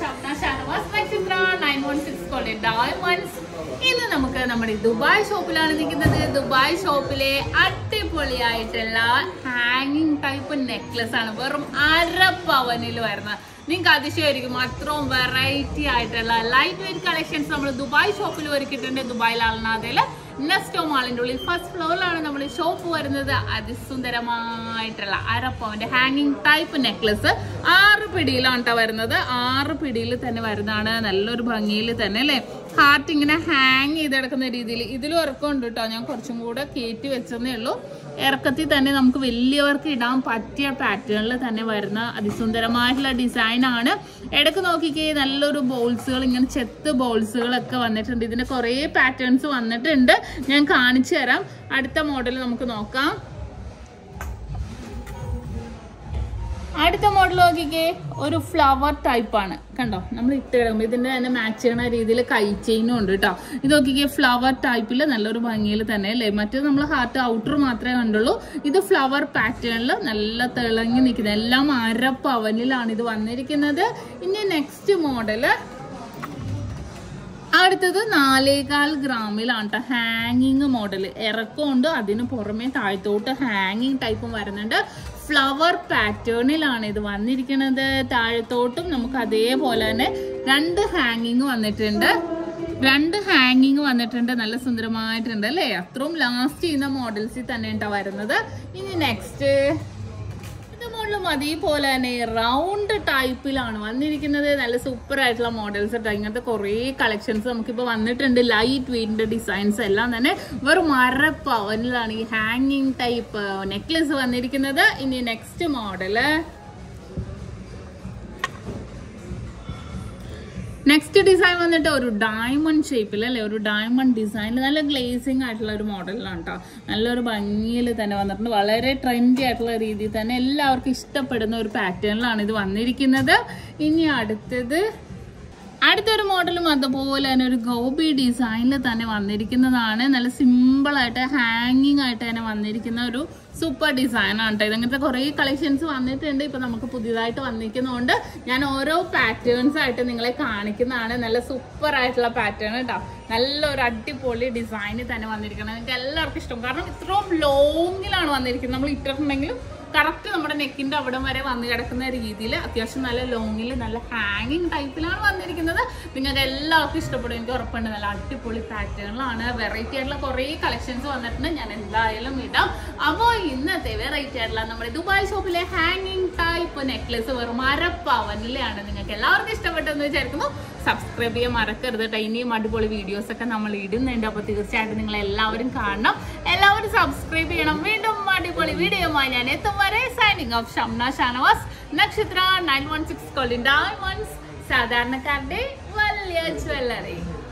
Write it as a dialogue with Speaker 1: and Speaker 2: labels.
Speaker 1: Shamna Shanavas Nakshatra nine one six കോളേ diamonds ഇന്ന് നമുക്ക് നമ്മുടെ ദുബായ് ഷോപ്പിലാണ് നിൽക്കുന്നത് ദുബായ് ഷോപ്പിലെ അടിപൊളിയായിട്ടുള്ള ഹാങ്ങിങ് ടൈപ്പ് നെക്ലസ് ആണ് വെറും അര പവനിൽ വരുന്നത് നിങ്ങൾക്ക് അതിശയമായിരിക്കും അത്രയും വെറൈറ്റി ആയിട്ടുള്ള ലൈറ്റ് വെയിറ്റ് കളക്ഷൻസ് നമ്മൾ ദുബായ് ഷോപ്പിൽ ഒരുക്കിയിട്ടുണ്ട് ദുബായിൽ അൽനാദയിൽ നെസ്റ്റോ മാളിന്റെ ഉള്ളിൽ ഫസ്റ്റ് ഫ്ലോറിലാണ് നമ്മൾ ഷോപ്പ് വരുന്നത് അതിസുന്ദരമായിട്ടുള്ള അരപ്പവന്റെ ഹാങ്ങിങ് ടൈപ്പ് നെക്ലസ് ആറ് പിടിയിലാണ് കേട്ടോ വരുന്നത് ആറ് പിടിയിൽ തന്നെ വരുന്നതാണ് നല്ലൊരു ഭംഗിയിൽ തന്നെ അല്ലേ ഹാർട്ട് ഇങ്ങനെ ഹാങ് ചെയ്തെടുക്കുന്ന രീതിയിൽ ഇതിലും ഇറക്കമുണ്ട് കേട്ടോ ഞാൻ കുറച്ചും കൂടെ കയറ്റി വെച്ചതേ ഉള്ളൂ ഇറക്കത്തിൽ തന്നെ നമുക്ക് വലിയവർക്ക് ഇടാൻ പറ്റിയ പാറ്റേണിൽ തന്നെ വരുന്ന അതിസുന്ദരമായിട്ടുള്ള ഡിസൈൻ ആണ് ഇടയ്ക്ക് നോക്കിക്കേ നല്ലൊരു ബോൾസുകൾ ഇങ്ങനെ ചെത്ത് ബോൾസുകളൊക്കെ വന്നിട്ടുണ്ട് ഇതിന് കുറേ പാറ്റേൺസ് വന്നിട്ടുണ്ട് ഞാൻ കാണിച്ചു തരാം അടുത്ത മോഡൽ നമുക്ക് നോക്കാം അടുത്ത മോഡൽ നോക്കിക്കേ ഒരു ഫ്ലവർ ടൈപ്പ് ആണ് കണ്ടോ നമ്മൾ ഇട്ട് കിടക്കുമ്പോൾ ഇതിന്റെ തന്നെ മാച്ച് ചെയ്യുന്ന രീതിയിൽ കൈ ചെയിനും ഉണ്ട് കേട്ടോ ഇത് നോക്കിക്കേ ഫ്ലവർ ടൈപ്പിൽ നല്ലൊരു ഭംഗിയിൽ തന്നെ അല്ലേ മറ്റേത് നമ്മൾ ഹാർട്ട് ഔട്ടർ മാത്രമേ കണ്ടുള്ളൂ ഇത് ഫ്ലവർ പാറ്റേണിൽ നല്ല തിളങ്ങി നിൽക്കുന്നത് എല്ലാം അര പവനിലാണ് ഇത് വന്നിരിക്കുന്നത് ഇനി നെക്സ്റ്റ് മോഡല് അടുത്തത് നാലേകാൽ ഗ്രാമിലാണ് കേട്ടോ ഹാങ്ങിങ് മോഡൽ ഇറക്കമുണ്ട് അതിന് പുറമെ താഴത്തോട്ട് ഹാങ്ങിങ് ടൈപ്പും വരുന്നുണ്ട് ഫ്ലവർ പാറ്റേണിലാണ് ഇത് വന്നിരിക്കുന്നത് താഴത്തോട്ടും നമുക്ക് അതേപോലെ തന്നെ രണ്ട് ഹാങ്ങിങ് വന്നിട്ടുണ്ട് രണ്ട് ഹാങ്ങിങ് വന്നിട്ടുണ്ട് നല്ല സുന്ദരമായിട്ടുണ്ട് അല്ലേ അത്രയും ലാസ്റ്റ് ചെയ്യുന്ന മോഡൽസിൽ തന്നെ ഉണ്ടാ വരുന്നത് ഇനി നെക്സ്റ്റ് ഇത് മോഡലും അതേപോലെ തന്നെ റൗണ്ട് ടൈപ്പിലാണ് വന്നിരിക്കുന്നത് നല്ല സൂപ്പർ ആയിട്ടുള്ള മോഡൽസ് കേട്ടോ ഇങ്ങനത്തെ കുറേ കളക്ഷൻസ് നമുക്കിപ്പോൾ വന്നിട്ടുണ്ട് ലൈറ്റ് വെയിറ്റിന്റെ ഡിസൈൻസ് എല്ലാം തന്നെ വെറും അര പവനിലാണ് ഈ ഹാങ്ങിങ് ടൈപ്പ് നെക്ലസ് വന്നിരിക്കുന്നത് ഇനി നെക്സ്റ്റ് മോഡല് നെക്സ്റ്റ് ഡിസൈൻ വന്നിട്ട് ഒരു ഡയമണ്ട് ഷേപ്പിൽ അല്ലെ ഒരു ഡയമണ്ട് ഡിസൈനിൽ നല്ല ഗ്ലേസിങ് ആയിട്ടുള്ള ഒരു മോഡലാണ് കേട്ടോ നല്ലൊരു ഭംഗിയിൽ തന്നെ വന്നിട്ടുണ്ട് വളരെ ട്രെൻഡി ആയിട്ടുള്ള രീതിയിൽ തന്നെ എല്ലാവർക്കും ഇഷ്ടപ്പെടുന്ന ഒരു പാറ്റേണിലാണ് ഇത് വന്നിരിക്കുന്നത് ഇനി അടുത്തത് അടുത്തൊരു മോഡലും അതുപോലെ തന്നെ ഒരു ഗോപി ഡിസൈനിൽ തന്നെ വന്നിരിക്കുന്നതാണ് നല്ല സിമ്പിൾ ആയിട്ട് ഹാങ്ങിങ് ആയിട്ട് തന്നെ വന്നിരിക്കുന്ന ഒരു സൂപ്പർ ഡിസൈൻ ആണ് കേട്ടോ ഇതങ്ങനത്തെ കുറേ കളക്ഷൻസ് വന്നിട്ടുണ്ട് ഇപ്പൊ നമുക്ക് പുതിയതായിട്ട് വന്നിരിക്കുന്നതുകൊണ്ട് ഞാൻ ഓരോ പാറ്റേൺസ് ആയിട്ട് നിങ്ങളെ കാണിക്കുന്നതാണ് നല്ല സൂപ്പർ ആയിട്ടുള്ള പാറ്റേൺ കേട്ടോ നല്ലൊരു അടിപൊളി ഡിസൈനിൽ തന്നെ വന്നിരിക്കുന്നത് നിങ്ങൾക്ക് എല്ലാവർക്കും ഇഷ്ടം കാരണം ഇത്രയും ലോങ്ങിലാണ് വന്നിരിക്കുന്നത് നമ്മൾ ഇട്ടിട്ടുണ്ടെങ്കിലും കറക്റ്റ് നമ്മുടെ നെക്കിന്റെ അവിടം വരെ വന്ന് കിടക്കുന്ന രീതിയിൽ അത്യാവശ്യം നല്ല ലോങ്ങിൽ നല്ല ഹാങ്ങിങ് ടൈപ്പിലാണ് വന്നിരിക്കുന്നത് നിങ്ങൾക്ക് എല്ലാവർക്കും ഇഷ്ടപ്പെടും എനിക്ക് ഉറപ്പുണ്ട് നല്ല അടിപൊളി പാറ്റേണിലാണ് വെറൈറ്റി ആയിട്ടുള്ള കുറേ കളക്ഷൻസ് വന്നിട്ടുണ്ട് ഞാൻ എന്തായാലും ഇടാം അപ്പോൾ ഇന്നത്തെ വെറൈറ്റി ആയിട്ടുള്ള നമ്മുടെ ദുബായ് ഷോപ്പിലെ ഹാങ്ങിങ് ടൈപ്പ് നെക്ലസ് വെറും അരപ്പവനിലാണ് നിങ്ങൾക്ക് എല്ലാവർക്കും ഇഷ്ടപ്പെട്ടെന്ന് വിചാരിക്കുന്നു സബ്സ്ക്രൈബ് ചെയ്യാൻ മറക്കരുത് കേട്ടോ ഇനിയും അടിപൊളി വീഡിയോസ് ഒക്കെ നമ്മൾ ഇടുന്നുണ്ട് അപ്പോൾ തീർച്ചയായിട്ടും നിങ്ങൾ എല്ലാവരും കാണണം എല്ലാവരും സബ്സ്ക്രൈബ് ചെയ്യണം വീണ്ടും അടിപൊളി വീഡിയോയുമായി ഞാൻ എത്തും വരെ signing off Shamna Shanavas Nakshatra nine one six കൊള്ളിൻ ഡയമണ്ട്സ് സാധാരണക്കാരുടെ വലിയ ജ്വല്ലറി